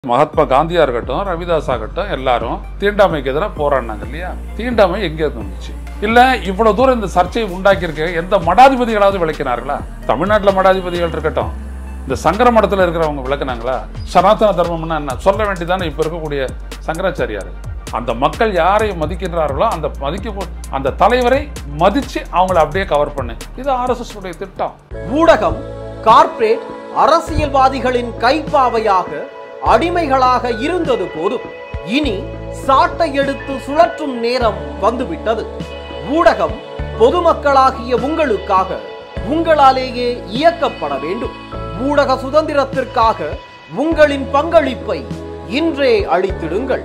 மகாத்மா காந்தியா இருக்கட்டும் ரவிதாஸ் ஆகட்டும் எல்லாரும் தீண்டாமைக்கு எதிராக போராடினாங்க இல்லையா தீண்டாமை எங்கே இருந்து வந்துச்சு இல்ல இவ்வளவு தூரம் இந்த சர்ச்சையை உண்டாக்கியிருக்க எந்த மடாதிபதிகளாவது விளக்கினார்களா தமிழ்நாட்டுல மடாதிபதிகள் இருக்கட்டும் இந்த சங்கர மடத்துல இருக்கிறவங்க விளக்குனாங்களா சனாதன தர்மம்னா என்ன சொல்ல வேண்டியதானே இப்ப இருக்கக்கூடிய சங்கராச்சாரியார் அந்த மக்கள் யாரை மதிக்கின்றார்களோ அந்த மதிக்க அந்த தலைவரை மதிச்சு அவங்கள அப்படியே கவர் பண்ணு இது ஆர்எஸ்எஸ் உடைய திட்டம் ஊடகம் கார்ப்பரேட் அரசியல்வாதிகளின் கைப்பாவையாக அடிமைகளாக இருந்தது போதும் இனி சாட்டை எடுத்து சுழற்றும் நேரம் வந்துவிட்டது ஊடகம் பொதுமக்களாகிய உங்களுக்காக உங்களாலேயே இயக்கப்பட வேண்டும் ஊடக சுதந்திரத்திற்காக உங்களின் பங்களிப்பை இன்றே அளித்திடுங்கள்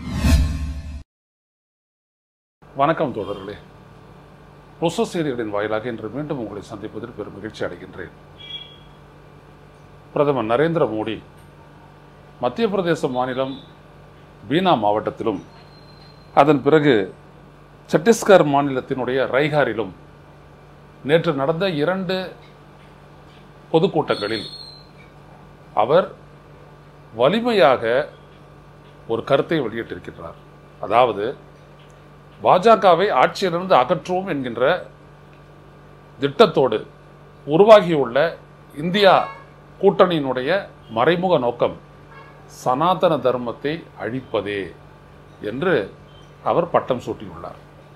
வணக்கம் தோழர்களே பொச செய்திகளின் வாயிலாக இன்று மீண்டும் உங்களை சந்திப்பதில் பெரும் மகிழ்ச்சி அடைகின்றேன் பிரதமர் நரேந்திர மோடி மத்திய பிரதேச மாநிலம் பீனா மாவட்டத்திலும் அதன் பிறகு சத்தீஸ்கர் மாநிலத்தினுடைய ரைகாரிலும் நேற்று நடந்த இரண்டு பொதுக்கூட்டங்களில் அவர் வலிமையாக ஒரு கருத்தை வெளியிட்டிருக்கிறார் அதாவது பாஜகவை ஆட்சியிலிருந்து அகற்றுவோம் என்கின்ற திட்டத்தோடு உருவாகியுள்ள இந்தியா கூட்டணியினுடைய மறைமுக நோக்கம் சனாதன தர்மத்தை அழிப்பதே என்று அவர் பட்டம் சூட்டியுள்ளார்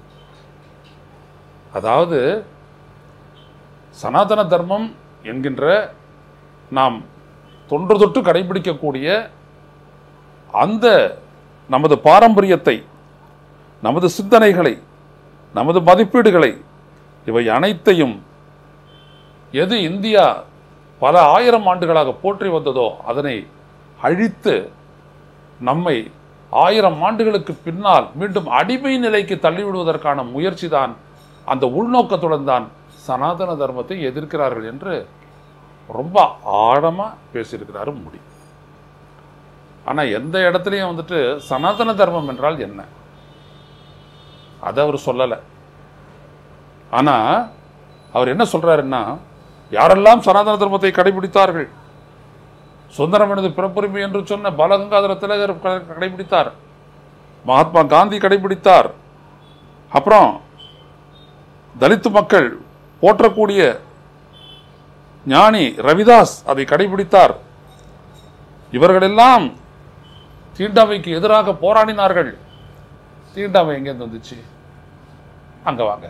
அதாவது சனாதன தர்மம் என்கின்ற நாம் தொன்று தொட்டு கடைபிடிக்கக்கூடிய அந்த நமது பாரம்பரியத்தை நமது சிந்தனைகளை நமது மதிப்பீடுகளை இவை அனைத்தையும் எது இந்தியா பல ஆயிரம் ஆண்டுகளாக போற்றி வந்ததோ அதனை அழித்து நம்மை ஆயிரம் ஆண்டுகளுக்கு பின்னால் மீண்டும் அடிமை நிலைக்கு தள்ளிவிடுவதற்கான முயற்சி தான் அந்த உள்நோக்கத்துடன் தான் சனாதன தர்மத்தை எதிர்க்கிறார்கள் என்று ரொம்ப ஆழமா பேசியிருக்கிறாரு மோடி ஆனா எந்த இடத்துலையும் வந்துட்டு சனாதன தர்மம் என்றால் என்ன அதை அவர் சொல்லலை ஆனா அவர் என்ன சொல்றாருன்னா யாரெல்லாம் சனாதன தர்மத்தை கடைபிடித்தார்கள் சுதந்திரம் எனது பிறப்புரிமை என்று சொன்ன பாலகங்காதர திலகர் க- கடைபிடித்தார் மகாத்மா காந்தி கடைபிடித்தார் அப்புறம் தலித்து மக்கள் போற்றக்கூடிய ஞானி ரவிதாஸ் அதை கடைபிடித்தார் இவர்களெல்லாம் தீண்டாமைக்கு எதிராக போராடினார்கள் தீண்டாமை எங்கேருந்து வந்துச்சு அங்க வாங்க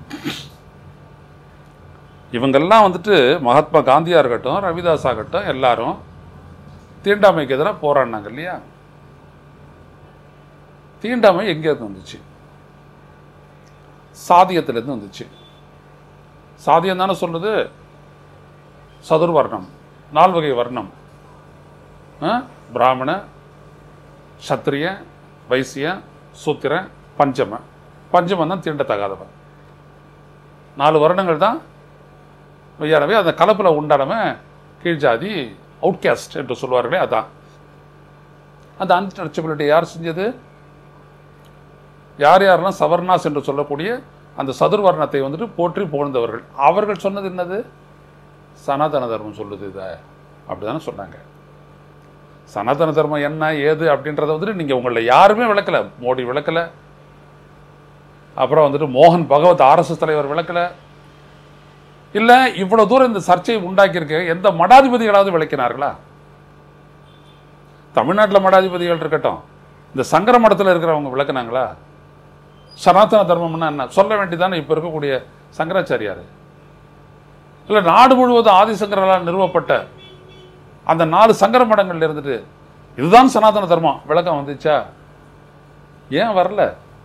இவங்கெல்லாம் வந்துட்டு மகாத்மா காந்தியா இருக்கட்டும் ரவிதாஸ் ஆகட்டும் எல்லாரும் தீண்டாமைக்கு எதிராக போராடினாங்க இல்லையா தீண்டாமை எங்கேருந்து வந்துச்சு சாதியத்திலிருந்து வந்துச்சு சாதியம் தானே சொல்றது சதுர்வர்ணம் நால்வகை வர்ணம் ஆ? பிராமண சத்திரிய வைசிய சூத்திர பஞ்சம பஞ்சமன் தான் தீண்டத்தகாதவன் நாலு வருடங்கள் தான் மெய்யானவே அந்த கலப்பில் உண்டானவன் கீழ் ஜாதி அவுட்காஸ்ட் என்று சொல்வார்களே அதான் அந்த அன்டச்சபிலிட்டி யார் செஞ்சது யார் யாரெல்லாம் சவர்ணாஸ் என்று சொல்லக்கூடிய அந்த சதுர்வர்ணத்தை வந்துட்டு போற்றி புகழ்ந்தவர்கள் அவர்கள் சொன்னது என்னது சனாதன தர்மம் சொல்லுது இதை அப்படிதானே சொன்னாங்க சனாதன தர்மம் என்ன ஏது அப்படின்றத வந்துட்டு நீங்கள் உங்களை யாருமே விளக்கல மோடி விளக்கல அப்புறம் வந்துட்டு மோகன் பகவத் ஆர்எஸ்எஸ் தலைவர் விளக்கல இல்ல இவ்வளவு தூரம் இந்த சர்ச்சையை உண்டாக்கியிருக்க எந்த மடாதிபதிகளாவது விளக்கினார்களா தமிழ்நாட்டில் மடாதிபதிகள் இருக்கட்டும் இந்த சங்கர மடத்தில் இருக்கிறவங்க விளக்குனாங்களா சனாதன தர்மம்னா என்ன சொல்ல வேண்டியதானே இப்ப இருக்கக்கூடிய சங்கராச்சாரியார் இல்ல நாடு முழுவதும் ஆதிசங்கரால் நிறுவப்பட்ட அந்த நாலு சங்கர மடங்கள்ல இருந்துட்டு இதுதான் சனாதன தர்மம் விளக்கம் வந்துச்சா ஏன் வரல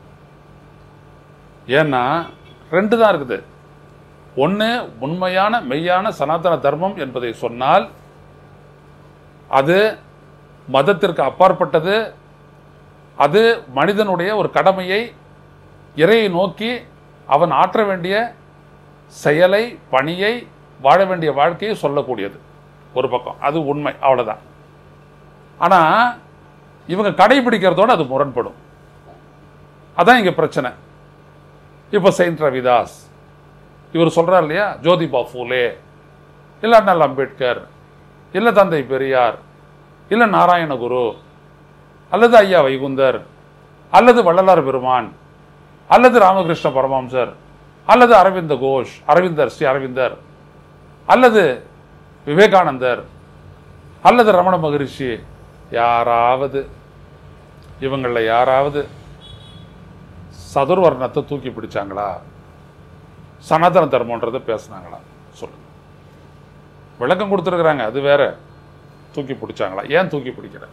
ஏன்னா ரெண்டு தான் இருக்குது ஒன்று உண்மையான மெய்யான சனாதன தர்மம் என்பதை சொன்னால் அது மதத்திற்கு அப்பாற்பட்டது அது மனிதனுடைய ஒரு கடமையை இறையை நோக்கி அவன் ஆற்ற வேண்டிய செயலை பணியை வாழ வேண்டிய வாழ்க்கையை சொல்லக்கூடியது ஒரு பக்கம் அது உண்மை அவ்வளவுதான் ஆனா இவங்க கடைபிடிக்கிறதோட அது முரண்படும் அதான் இங்க பிரச்சனை இப்போ செயின்ட் ரவிதாஸ் இவர் சொல்றார் இல்லையா ஜோதிபா ஃபூலே இல்லை அண்ணல் அம்பேத்கர் இல்லை தந்தை பெரியார் இல்லை நாராயணகுரு அல்லது ஐயா வைகுந்தர் அல்லது வள்ளலார் பெருமான் அல்லது ராமகிருஷ்ண பரமஹம்சர் அல்லது அரவிந்த கோஷ் அரவிந்தர் ஸ்ரீ அரவிந்தர் அல்லது விவேகானந்தர் அல்லது ரமண மகரிஷி யாராவது இவங்களில் யாராவது சதுர்வர்ணத்தை தூக்கி பிடிச்சாங்களா சனாதன தர்மன்றதை பேசுனாங்களா சொல்லுங்க விளக்கம் கொடுத்துருக்குறாங்க அது வேற தூக்கி பிடிச்சாங்களா ஏன் தூக்கி பிடிக்கிற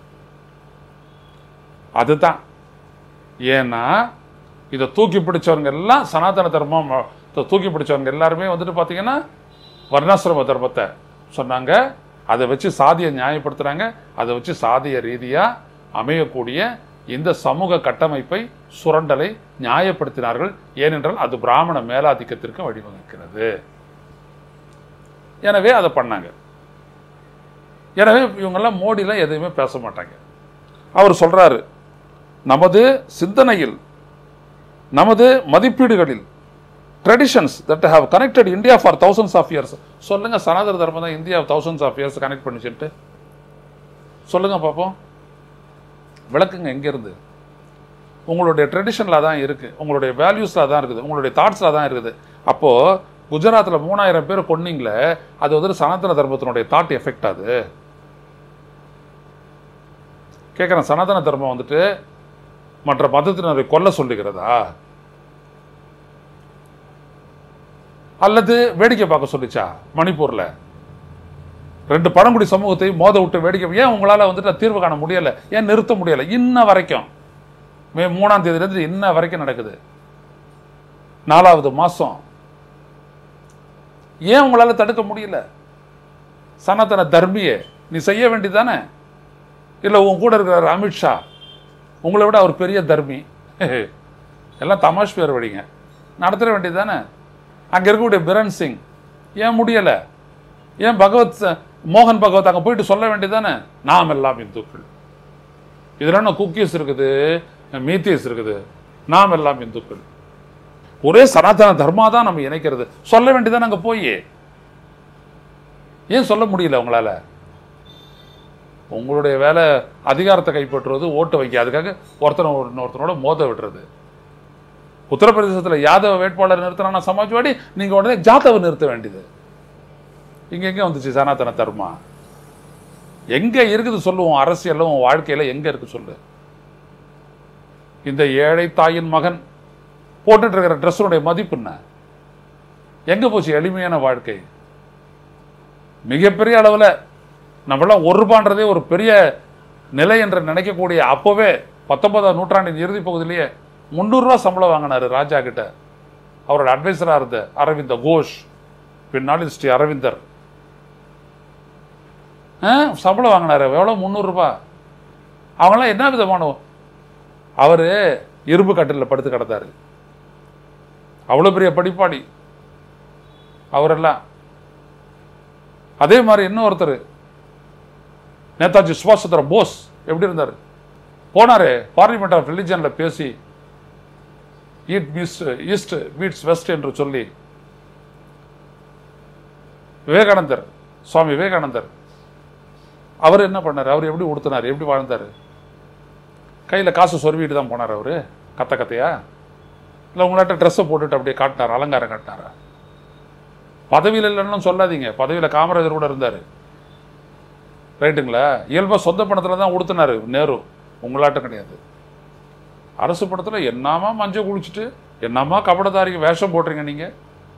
அதுதான் ஏன்னா இதை தூக்கி பிடிச்சவங்க எல்லாம் சனாதன தர்மம் இதை தூக்கி பிடிச்சவங்க எல்லாருமே வந்துட்டு பார்த்தீங்கன்னா வர்ணாசிரம தர்மத்தை சொன்னாங்க அதை வச்சு சாதியை நியாயப்படுத்துறாங்க அதை வச்சு சாதிய ரீதியாக அமையக்கூடிய இந்த சமூக கட்டமைப்பை சுரண்டலை நியாயப்படுத்தினார்கள் ஏனென்றால் அது பிராமண மேலாதிக்கத்திற்கு வழிவகுக்கிறது எனவே அதை பண்ணாங்க எனவே இவங்கெல்லாம் மோடிலாம் எதையுமே பேச மாட்டாங்க அவர் சொல்றாரு நமது சிந்தனையில் நமது மதிப்பீடுகளில் traditions that how connected India for thousands of years சொல்லுங்க சனாதன தர்மம் தான் India thousands of years connect பண்ணிச்சுட்டு சொல்லுங்க பார்ப்போம் விளக்குங்க எங்கேருந்து உங்களுடைய ட்ரெடிஷனில் தான் இருக்குது உங்களுடைய வேல்யூஸில் தான் இருக்குது உங்களுடைய தாட்ஸில் தான் இருக்குது அப்போது குஜராத்தில் மூணாயிரம் பேர் கொன்னீங்களே அது வந்து சனாதன தர்மத்தினுடைய தாட் எஃபெக்ட் அது கேட்குறேன் சனாதன தர்மம் வந்துட்டு மற்ற மதத்தினரை கொல்ல சொல்லுகிறதா அல்லது வேடிக்கை பார்க்க சொல்லிச்சா மணிப்பூர்ல ரெண்டு பழங்குடி சமூகத்தை மோத விட்டு வேடிக்கை ஏன் உங்களால வந்துட்டு தீர்வு காண முடியல ஏன் நிறுத்த முடியல இன்ன வரைக்கும் மே மூணாம் தேதியிலிருந்து இன்ன வரைக்கும் நடக்குது நாலாவது மாசம் ஏன் உங்களால தடுக்க முடியல சனாதன தர்மியே நீ செய்ய வேண்டியதானே இல்லை உன் கூட இருக்கிற அமித்ஷா உங்களை விட அவர் பெரிய தர்மி எல்லாம் தமாஷ் பேர் வழிங்க நடத்திட வேண்டியது தானே அங்கே இருக்கக்கூடிய பிரன் சிங் ஏன் முடியலை ஏன் பகவத் ச- மோகன் பகவத் அங்கே போயிட்டு சொல்ல வேண்டியது தானே நாம் எல்லாம் இந்துக்கள் இதில் என்ன குக்கீஸ் இருக்குது மீத்தியஸ் இருக்குது நாம் எல்லாம் இந்துக்கள் ஒரே சனாதன தர்மா தான் நம்ம இணைக்கிறது சொல்ல வேண்டியதானே அங்கே போய் ஏன் சொல்ல முடியல உங்களால உங்களுடைய வேலை அதிகாரத்தை கைப்பற்றுவது ஓட்டு வைக்க அதுக்காக ஒருத்தனை ஒரு- இன்னொருத்தனோட மோத விடுறது உத்தரப்பிரதேசத்தில் யாதவ வேட்பாளர் நிறுத்தினா சமாஜ்வாடி நீங்க உடனே ஜாதவ நிறுத்த வேண்டியது இங்க எங்க வந்துச்சு சனாதன தர்மா எங்க இருக்குது சொல்லுவோம் அரசியல்ல உன் வாழ்க்கையில எங்க இருக்கு சொல்லு இந்த ஏழை தாயின் மகன் போட்டுட்டு இருக்கிற ட்ரெஸ்ஸுடைய மதிப்பு என்ன எங்க போச்சு எளிமையான வாழ்க்கை மிகப்பெரிய அளவில் நம்மளாம் ஒரு ரூபான்றதே ஒரு பெரிய நிலை என்று நினைக்கக்கூடிய அப்போவே பத்தொன்பதாம் நூற்றாண்டின் இறுதி பகுதியிலேயே முந்நூறுரூவா சம்பளம் வாங்கினாரு ராஜா கிட்ட அவரோட அட்வைசராக இருந்த அரவிந்த கோஷ் பின்னாளில் ஸ்ரீ அரவிந்தர் ஆ, சம்பளம் வாங்கினாரு எவ்வளோ முந்நூறுரூபா அவங்களாம் என்ன விதமான அவர் இரும்பு கட்டிலில் படுத்து கிடந்தாரு அவ்வளோ பெரிய படிப்பாளி அவரெல்லாம் அதே மாதிரி இன்னொருத்தர் நேதாஜி சுபாஷ் சந்திர போஸ் எப்படி இருந்தார் போனாரு பார்லிமெண்ட் ஆஃப் ரிலிஜன்ல பேசி east meets east meets west என்று சொல்லி விவேகானந்தர் சுவாமி விவேகானந்தர் அவர் என்ன பண்ணார் அவர் எப்படி உடுத்தினார் எப்படி வாழ்ந்தார் கையில் காசு சொருவிட்டு தான் போனார் அவர் கத்த கத்தையா இல்லை உங்களாட்ட ட்ரெஸ்ஸை போட்டுட்டு அப்படியே காட்டினார் அலங்காரம் காட்டினாரா பதவியில் இல்லைன்னு சொல்லாதீங்க பதவியில் காமராஜர் கூட இருந்தார் ரைட்டுங்களா இயல்பாக சொந்த பணத்தில் தான் உடுத்தினாரு நேரு உங்களாட்டம் கிடையாது அரசு படத்தில் என்னமா மஞ்சள் குளிச்சுட்டு என்னமா கபடதாரிக்கு வேஷம் போடுறீங்க நீங்கள்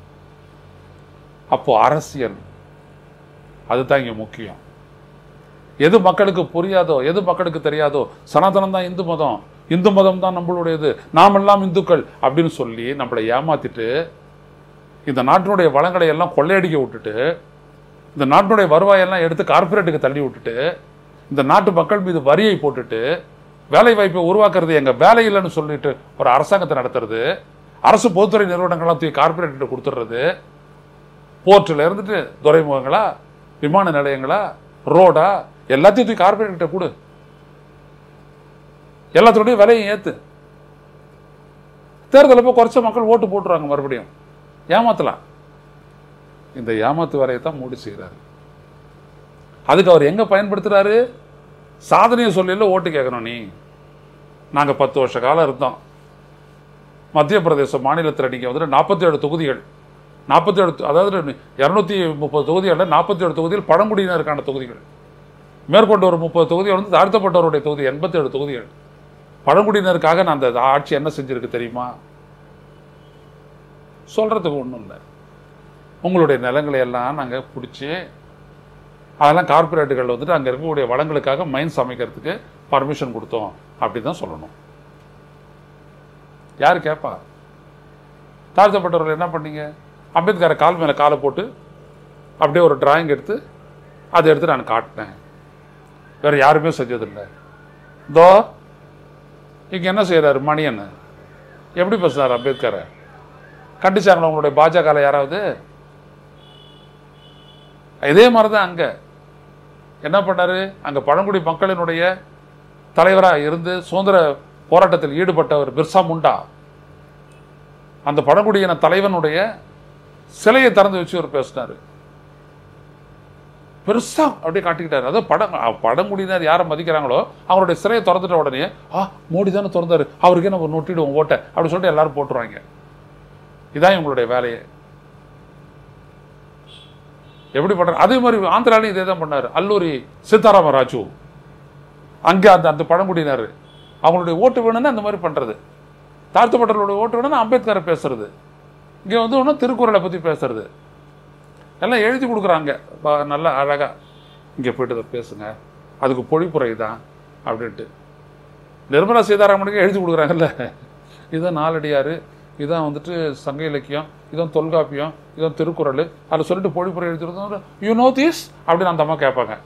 அப்போ அரசியல் அதுதான் இங்கே முக்கியம் எது மக்களுக்கு புரியாதோ எது மக்களுக்கு தெரியாதோ சனாதனம் தான் இந்து மதம் இந்து மதம் தான் நம்மளுடையது நாமெல்லாம் இந்துக்கள் அப்படின்னு சொல்லி நம்மளை ஏமாத்திட்டு இந்த நாட்டினுடைய வளங்களை எல்லாம் கொள்ளையடிக்க விட்டுட்டு இந்த நாட்டினுடைய வருவாயெல்லாம் எடுத்து கார்ப்பரேட்டுக்கு தள்ளி விட்டுட்டு இந்த நாட்டு மக்கள் மீது வரியை போட்டுட்டு வேலை வாய்ப்பை உருவாக்குறது எங்க வேலை இல்லைன்னு சொல்லிட்டு ஒரு அரசாங்கத்தை நடத்துறது அரசு பொதுத்துறை நிறுவனங்கள்லாம் தூக்கி கார்ப்பரேட்டு கொடுத்துடுறது போர்ட்டில் இருந்துட்டு துறைமுகங்களா விமான நிலையங்களா ரோடா எல்லாத்தையும் தூக்கி கார்ப்பரேட்டு கொடு எல்லாத்தோடைய விலையும் ஏத்து தேர்தலில் போய் குறைச்ச மக்கள் ஓட்டு போட்டுருவாங்க மறுபடியும் ஏமாத்தலாம் இந்த ஏமாத்து வேலையை தான் மூடி செய்கிறாரு அதுக்கு அவர் எங்க பயன்படுத்துறாரு சாதனையை சொல்லல ஓட்டு கேட்கணும் நீ நாங்கள் பத்து வருஷ காலம் இருந்தோம் மத்திய பிரதேச மாநிலத்தில் நீங்கள் வந்துட்டு நாற்பத்தி ஏழு தொகுதிகள் நாற்பத்தி ஏழு அதாவது இரநூத்தி முப்பது தொகுதிகளில் நாற்பத்தி ஏழு தொகுதிகள் பழங்குடியினருக்கான தொகுதிகள் மேற்கொண்டு ஒரு முப்பது தொகுதிகள் வந்து தாழ்த்தப்பட்டவருடைய தொகுதி எண்பத்தி ஏழு தொகுதிகள் பழங்குடியினருக்காக நான் அந்த ஆட்சி என்ன செஞ்சிருக்கு தெரியுமா சொல்றதுக்கு ஒன்றும் இல்லை உங்களுடைய நிலங்களை எல்லாம் நாங்கள் பிடிச்சி அதெல்லாம் கார்ப்பரேட்டுகள் வந்துட்டு அங்கே இருக்கக்கூடிய வளங்களுக்காக மைன்ஸ் அமைக்கிறதுக்கு பர்மிஷன் கொடுத்தோம் அப்படி தான் சொல்லணும் யார் கேட்பா தாழ்த்தப்பட்டவர்கள் என்ன பண்ணீங்க அம்பேத்கரை கால் மேலே காலை போட்டு அப்படியே ஒரு டிராயிங் எடுத்து அதை எடுத்து நான் காட்டினேன் வேற யாருமே செஞ்சதில்லை தோ இங்கே என்ன செய்கிறாரு மணியன் எப்படி பேசுனார் அம்பேத்கரை கண்டிச்சாங்களா உங்களுடைய பாஜக யாராவது இதே மாதிரி தான் அங்கே என்ன பண்ணாரு அங்கே பழங்குடி மக்களினுடைய தலைவராக இருந்து சுதந்திர போராட்டத்தில் ஈடுபட்டவர் பிர்சா முண்டா அந்த பழங்குடியின தலைவனுடைய சிலையை திறந்து வச்சு அவர் பேசினாரு பெருசா அப்படியே காட்டிக்கிட்டாரு அதாவது படம் அ, பழங்குடியினர் யாரை மதிக்கிறாங்களோ அவருடைய சிலையை திறந்துட்ட உடனே ஆ மோடி தானே திறந்தாரு அவருக்கே நம்ம நொட்டிடுவோம் ஓட்டை அப்படி சொல்லிட்டு எல்லாரும் போட்டுருவாங்க இதான் இவங்களுடைய வேலையே எப்படி பண்றாரு அதே மாதிரி ஆந்திராலையும் இதே தான் பண்ணாரு அல்லூரி சீதாராம ராஜு அங்கே அந்த அந்த பழங்குடியினர் அவங்களுடைய ஓட்டு வேணும்னா அந்த மாதிரி பண்றது தாழ்த்தப்பட்டவர்களுடைய ஓட்டு வேணும்னா அம்பேத்கரை பேசுறது இங்கே வந்து ஒன்றும் திருக்குறளை பற்றி பேசுறது எல்லாம் எழுதி கொடுக்குறாங்க பா- நல்லா அழகா இங்கே போயிட்டு இதை பேசுங்க அதுக்கு பொழிப்புரை தான் அப்படின்ட்டு நிர்மலா சீதாராமனுக்கு எழுதி கொடுக்குறாங்கல்ல இதான் நாலடியார் இதான் வந்துட்டு சங்க இலக்கியம் இதான் தொல்காப்பியம் இதான் திருக்குறள் அதில் சொல்லிட்டு பொழிப்புரை எழுதி யூ நோ திஸ் அப்படின்னு அந்த அம்மா கேட்பாங்க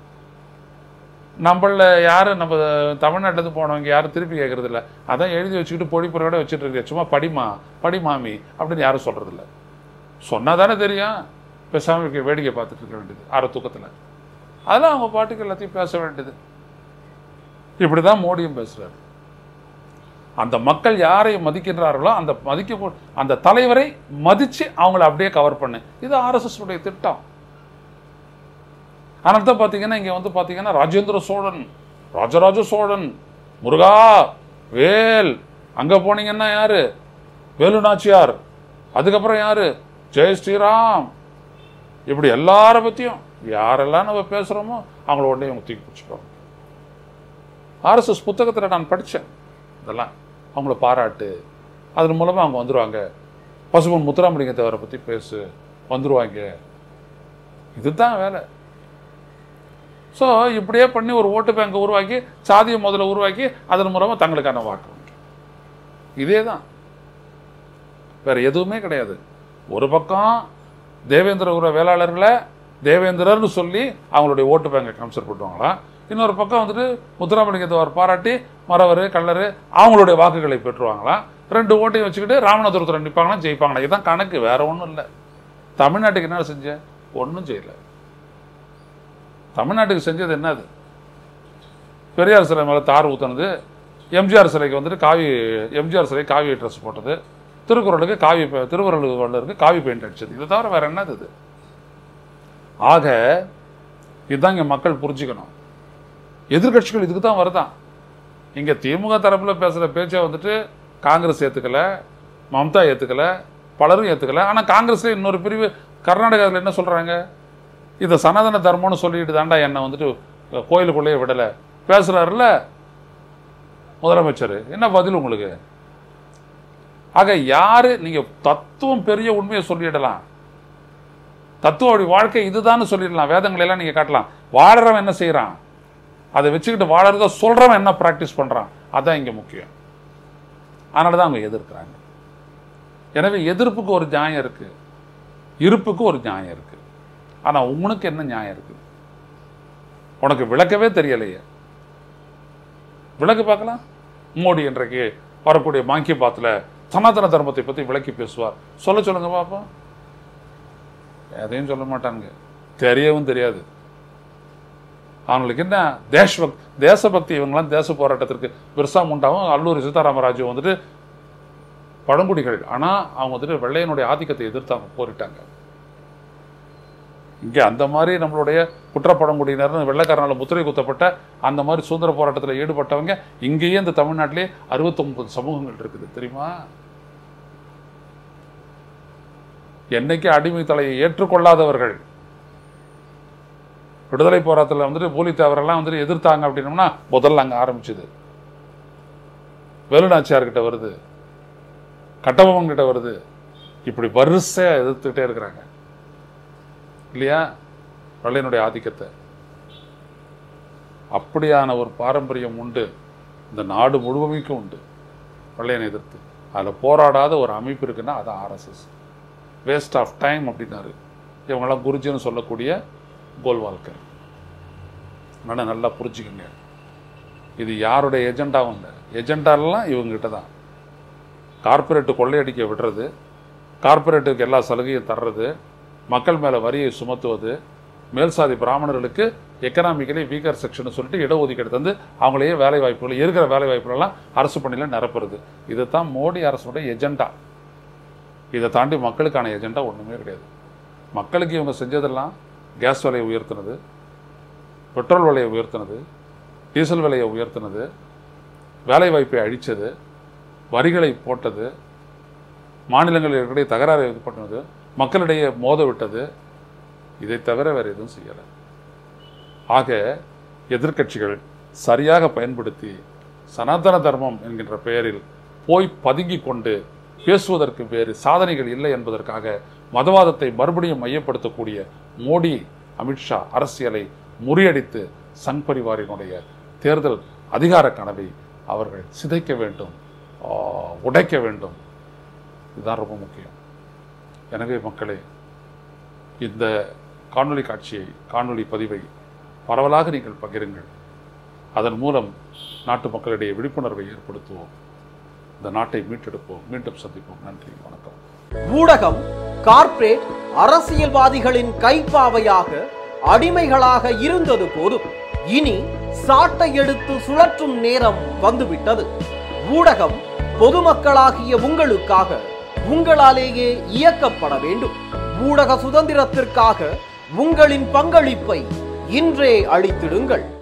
நம்மள யாரும் நம்ம தமிழ்நாட்டிலேருந்து போனவங்க யாரும் திருப்பி கேட்கறது இல்ல அதான் எழுதி வச்சுக்கிட்டு பொழிப்புரையோட வச்சுட்டு இருக்கு சும்மா படிமா படி மாமி அப்படின்னு யாரும் சொல்றது இல்ல சொன்னா தானே தெரியும் பேசாம இருக்க வேடிக்கை பார்த்துட்டு இருக்க வேண்டியது அரை தூக்கத்துல அதெல்லாம் அவங்க பாட்டுக்கு எல்லாத்தையும் பேச வேண்டியது இப்படிதான் மோடியும் பேசுறாரு அந்த மக்கள் யாரை மதிக்கின்றார்களோ அந்த மதிக்க அந்த தலைவரை மதிச்சு அவங்கள அப்படியே கவர் பண்ணு இது ஆர்எஸ்எஸ் உடைய திட்டம் அதனால தான் பார்த்தீங்கன்னா இங்கே வந்து பார்த்தீங்கன்னா ராஜேந்திர சோழன் ராஜராஜ சோழன் முருகா வேல் அங்கே போனீங்கன்னா யாரு வேலு நாச்சியார் அதுக்கப்புறம் யாரு ஜெய் ஸ்ரீராம் இப்படி எல்லார பற்றியும் யாரெல்லாம் நம்ம பேசுகிறோமோ அவங்கள உடனே இவங்க தூக்கி பிடிச்சிக்கிறோம் ஆர்எஸ்எஸ் புத்தகத்தில் நான் படித்தேன் இதெல்லாம் அவங்கள பாராட்டு அதன் மூலமாக அவங்க வந்துருவாங்க பசுமன் முத்துராமலிங்க தேவரை பற்றி பேசு வந்துருவாங்க இதுதான் வேலை ஸோ இப்படியே பண்ணி ஒரு ஓட்டு பேங்கை உருவாக்கி சாதியை முதல்ல உருவாக்கி அதன் மூலமாக தங்களுக்கான வாக்கு வங்கி. இதே தான் வேற எதுவுமே கிடையாது ஒரு பக்கம் தேவேந்திர உர வேளாளர்களை தேவேந்திரர்னு சொல்லி அவங்களுடைய ஓட்டு பேங்கை கன்சிடர் பண்ணுவாங்களாம் இன்னொரு பக்கம் வந்துட்டு முத்துராமலிங்கத்தவர் பாராட்டி மறவர் கள்ளர் அவங்களுடைய வாக்குகளை பெற்றுவாங்களாம் ரெண்டு ஓட்டையும் வச்சுக்கிட்டு ராமநாதபுரத்தில் நிற்பாங்களாம் ஜெயிப்பாங்களா இதுதான் கணக்கு வேற ஒன்றும் இல்லை தமிழ்நாட்டுக்கு என்ன செஞ்ச ஒன்றும் செய்யலை தமிழ்நாட்டுக்கு செஞ்சது என்னது பெரியார் சிலை மேலே தார் ஊற்றுனது எம்ஜிஆர் சிலைக்கு வந்துட்டு காவி எம்ஜிஆர் சிலை காவி ட்ரெஸ் போட்டது திருக்குறளுக்கு காவி பெ- திருவள்ளுவருக்கு காவி பெயிண்ட் அடிச்சது இதை தவிர வேற என்னது இது ஆக இதுதான் இங்கே மக்கள் புரிஞ்சுக்கணும் எதிர்க்கட்சிகள் இதுக்கு தான் வருதான் இங்கே திமுக தரப்பில் பேசுகிற பேச்சை வந்துட்டு காங்கிரஸ் ஏற்றுக்கல மம்தா ஏற்றுக்கல பலரும் ஏற்றுக்கல ஆனால் காங்கிரஸ்ல இன்னொரு பிரிவு கர்நாடகாவில் என்ன சொல்கிறாங்க இதை சனாதன தர்மம்னு சொல்லிட்டு தாண்டா என்னை வந்துட்டு கோயிலுக்குள்ளேயே விடலை பேசுகிறாருல்ல முதலமைச்சர் என்ன பதில் உங்களுக்கு ஆக யாரு நீங்க தத்துவம் பெரிய உண்மையை சொல்லிடலாம் தத்துவ வழி வாழ்க்கை இதுதான்னு சொல்லிடலாம் வேதங்களை எல்லாம் நீங்க காட்டலாம் வாழறவன் என்ன செய்றான் அதை வச்சுக்கிட்டு வாழறத சொல்றவன் என்ன பிராக்டிஸ் பண்றான் அதான் இங்க முக்கியம் அதனால தான் அவங்க எதிர்க்கிறாங்க எனவே எதிர்ப்புக்கு ஒரு நியாயம் இருக்கு இருப்புக்கு ஒரு நியாயம் இருக்கு ஆனா உனக்கு என்ன நியாயம் இருக்கு உனக்கு விளக்கவே தெரியலையே விளக்கு பார்க்கலாம் மோடி இன்றைக்கு வரக்கூடிய மாங்கி பாத்தில் சனாதன தர்மத்தை பற்றி விளக்கி பேசுவார் சொல்ல சொல்லுங்க பாப்போம் எதையும் சொல்ல மாட்டானுங்க தெரியவும் தெரியாது அவங்களுக்கு என்ன தேஷ்பக் தேசபக்தி இவங்கெல்லாம் தேச போராட்டத்திற்கு பிர்சா முண்டாவும் அல்லூரி சீதாராமராஜுவும் வந்துட்டு பழங்குடிகள் ஆனால் அவங்க வந்துட்டு வெள்ளையனுடைய ஆதிக்கத்தை எதிர்த்து அவங்க போரிட்டாங்க இங்கே அந்த மாதிரி நம்மளுடைய குற்றப்பழங்குடியினர் வெள்ளைக்காரனால முத்திரை குத்தப்பட்ட அந்த மாதிரி சுதந்திர போராட்டத்தில் ஈடுபட்டவங்க இங்கேயே இந்த தமிழ்நாட்டிலே அறுபத்தொன்பது சமூகங்கள் இருக்குது தெரியுமா என்னைக்கு அடிமை தலையை ஏற்றுக்கொள்ளாதவர்கள் விடுதலை போராட்டத்தில் வந்துட்டு பூலித்தேவரெல்லாம் வந்துட்டு எதிர்த்தாங்க அப்படின்னோம்னா முதல்ல அங்கே ஆரம்பிச்சது வேலுநாச்சியார் கிட்ட வருது கட்டபொம்மன் கிட்ட வருது இப்படி வரிசையா எதிர்த்துக்கிட்டே இருக்கிறாங்க இல்லையா வெள்ளையனுடைய ஆதிக்கத்தை அப்படியான ஒரு பாரம்பரியம் உண்டு இந்த நாடு முழுவதுக்கும் உண்டு வெள்ளையனை எதிர்த்து அதில் போராடாத ஒரு அமைப்பு இருக்குன்னா அது ஆர்எஸ்எஸ் வேஸ்ட் ஆஃப் டைம் அப்படின்னாரு இவங்கெல்லாம் குருஜின்னு சொல்லக்கூடிய கோல்வால்கர் ஆனால் நல்லா புரிஞ்சுக்கங்க இது யாருடைய எஜெண்டாவும் இல்லை எஜெண்டாலாம் இவங்ககிட்ட தான் கார்ப்பரேட்டு கொள்ளையடிக்க விடுறது கார்ப்பரேட்டுக்கு எல்லா சலுகையும் தர்றது மக்கள் மேலே வரியை சுமத்துவது மேல்சாதி பிராமணர்களுக்கு எக்கனாமிக்கலி வீக்கர் செக்ஷன் சொல்லிட்டு இடஒதுக்கீடு தந்து அவங்களையே வேலை வாய்ப்புகள் இருக்கிற வேலை வாய்ப்புகளெல்லாம் அரசு பணியில் நிரப்புறது இதுதான் மோடி அரசுடைய எஜெண்டா இதை தாண்டி மக்களுக்கான எஜெண்டா ஒன்றுமே கிடையாது மக்களுக்கு இவங்க செஞ்சதெல்லாம் கேஸ் விலையை உயர்த்தினது பெட்ரோல் விலையை உயர்த்தினது டீசல் விலையை உயர்த்தினது வேலை வாய்ப்பை அழித்தது வரிகளை போட்டது மாநிலங்களிடையே தகராறு இது பண்ணது மக்களிடையே மோத விட்டது இதை தவிர வேறு எதுவும் செய்யலை ஆக எதிர்க்கட்சிகள் சரியாக பயன்படுத்தி சனாதன தர்மம் என்கின்ற பெயரில் போய் பதுங்கி கொண்டு பேசுவதற்கு வேறு சாதனைகள் இல்லை என்பதற்காக மதவாதத்தை மறுபடியும் மையப்படுத்தக்கூடிய மோடி அமித்ஷா அரசியலை முறியடித்து சங் பரிவாரினுடைய தேர்தல் அதிகார கனவை அவர்கள் சிதைக்க வேண்டும் ஆ, உடைக்க வேண்டும் இதுதான் ரொம்ப முக்கியம் எனவே மக்களே இந்த காணொளி காட்சியை காணொளி பதிவை பரவலாக நீங்கள் பகிருங்கள் அதன் மூலம் நாட்டு மக்களிடையே விழிப்புணர்வை ஏற்படுத்துவோம் இந்த நாட்டை மீட்டெடுப்போம் மீண்டும் சந்திப்போம் நன்றி வணக்கம் ஊடகம் கார்ப்பரேட் அரசியல்வாதிகளின் கைப்பாவையாக அடிமைகளாக இருந்தது போதும் இனி சாட்டை எடுத்து சுழற்றும் நேரம் வந்துவிட்டது ஊடகம் பொதுமக்களாகிய உங்களுக்காக உங்களாலேயே இயக்கப்பட வேண்டும் ஊடக சுதந்திரத்திற்காக உங்களின் பங்களிப்பை இன்றே அளித்திடுங்கள்